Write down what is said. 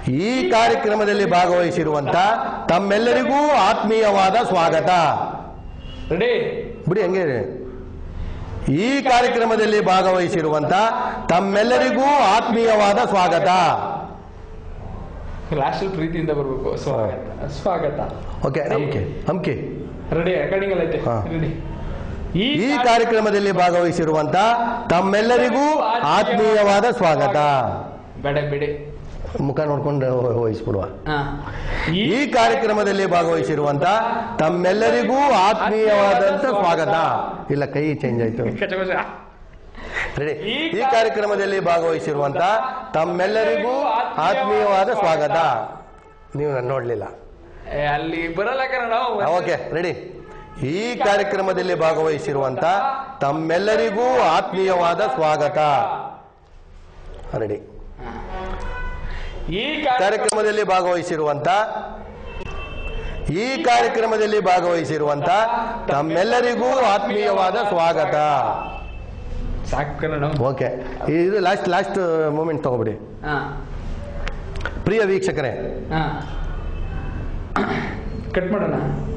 ಈ ಕಾರ್ಯಕ್ರಮದಲ್ಲಿ ಭಾಗವಹಿಸಿರುವಂತ ತಮ್ಮೆಲ್ಲರಿಗೂ ಆತ್ಮೀಯವಾದ ಸ್ವಾಗತ ರೆಡಿ ಬಿಡಿ ಹಂಗೆ ಇರಿ. ಈ ಕಾರ್ಯಕ್ರಮದಲ್ಲಿ ಭಾಗವಹಿಸಿರುವಂತ ತಮ್ಮೆಲ್ಲರಿಗೂ ಆತ್ಮೀಯವಾದ ಸ್ವಾಗತ ಲಾಸ್ಟಲ್ಲಿ ಪ್ರೀತಿಯಿಂದ ಬರಬೇಕು ಸ್ವಾಗತ ಸ್ವಾಗತ ಓಕೆ ಹಂಕೆ ಹಂಕೆ ರೆಡಿ ರೆಕಾರ್ಡಿಂಗ್ ಎಲ್ಲ ಐತೆ ಹಾ. ರೆಡಿ ಈ ಕಾರ್ಯಕ್ರಮದಲ್ಲಿ ಭಾಗವಹಿಸಿರುವಂತ ತಮ್ಮೆಲ್ಲರಿಗೂ ಆತ್ಮೀಯವಾದ ಸ್ವಾಗತ ಬೇಡ ಬಿಡಿ ಮುಖ ನೋಡ್ಕೊಂಡು ವಹಿಸ್ಬಿಡುವ ಹಾ. ಈ ಕಾರ್ಯಕ್ರಮದಲ್ಲಿ ಭಾಗವಹಿಸಿರುವಂತ ತಮ್ಮೆಲ್ಲರಿಗೂ ಆತ್ಮೀಯವಾದಂತ ಸ್ವಾಗತ ಇಲ್ಲ ಕೈ ಚೇಂಜ್ ಆಯ್ತು ಕಚ ಕಚ. ರೆಡಿ ಈ ಕಾರ್ಯಕ್ರಮದಲ್ಲಿ ಭಾಗವಹಿಸಿರುವಂತ ತಮ್ಮೆಲ್ಲರಿಗೂ ಆತ್ಮೀಯವಾದ ಸ್ವಾಗತ ನೀವು ನನ್ನ ನೋಡ್ಲಿಲ್ಲ ಏ, ಅಲ್ಲಿ ಬರಲ್ಲ ಕನ್ನಡ ಓಕೆ ರೆಡಿ ಈ ಕಾರ್ಯಕ್ರಮದಲ್ಲಿ ಭಾಗವಹಿಸಿರುವಂತ ತಮ್ಮೆಲ್ಲರಿಗೂ ಆತ್ಮೀಯವಾದ ಸ್ವಾಗತ ರೆಡಿ ಈ ಕಾರ್ಯಕ್ರಮ ಕಾರ್ಯಕ್ರಮದಲ್ಲಿ ಭಾಗವಹಿಸಿರುವಂತ ಈ ಕಾರ್ಯಕ್ರಮದಲ್ಲಿ ಭಾಗವಹಿಸಿರುವಂತ ತಮ್ಮೆಲ್ಲರಿಗೂ ಆತ್ಮೀಯವಾದ ಸ್ವಾಗತ ಸಾಕು ಕನ್ನಡ ಓಕೆ ಇದು ಲಾಸ್ಟ್ ಲಾಸ್ಟ್ ಮೂಮೆಂಟ್ ತಗೋಬಿಡಿ ಹಾ ಪ್ರಿಯ ವೀಕ್ಷಕರೇ ಹಾ ಕಟ್ ಮಾಡೋಣ